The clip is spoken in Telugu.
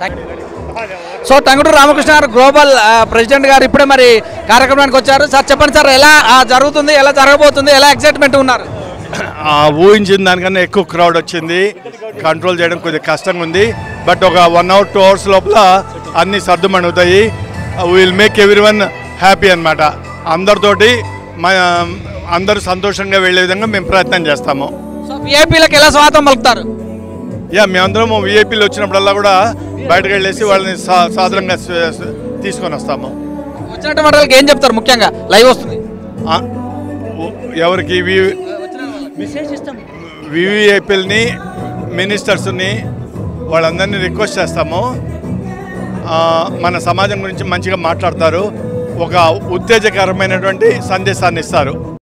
సో టంగుటూరు రామకృష్ణ గారు గ్లోబల్ ఆ, ప్రెసిడెంట్ గారు ఇప్పుడే మరి కార్యక్రమానికి వచ్చారు సార్ చెప్పండి సార్ ఎలా ఆ, జరుగుతుంది ఎలా జరగబోతుంది ఎలా ఎక్సైట్మెంట్ ఉన్నారు ఆ, ఊహించిన దానికన్నా ఎక్కువ క్రౌడ్ వచ్చింది కంట్రోల్ చేయడం కొద్దిగా కష్టంగా ఉంది బట్ ఒక వన్ అవర్ టూ అవర్స్ లోపల అన్ని సర్దుమణుగుతాయి will make everyone happy అనమాట అందరితోటి మ- అందరూ సంతోషంగా వెళ్ళే విధంగా మేము ప్రయత్నం చేస్తాము సో విఐపీలకు ఎలా స్వాగతం పలుకుతారు యా మేమందరం విఐపీలు వచ్చినప్పుడల్లా కూడా బయటకు వెళ్ళేసి వాళ్ళని సా- సాదరంగా స్వ- స్వ- తీసుకొని వస్తాము వచ్చినటువంటి వాళ్ళకి ఏం చెప్తారు ముఖ్యంగా లైవ్ వస్తుంది ఆ, ఎవరికి వి- వివిఐపీలని మినిస్టర్స్ని వాళ్ళందరినీ రిక్వెస్ట్ చేస్తాము ఆ, మన సమాజం గురించి మంచిగా మాట్లాడతారు ఒక ఉత్తేజకరమైనటువంటి సందేశాన్ని ఇస్తారు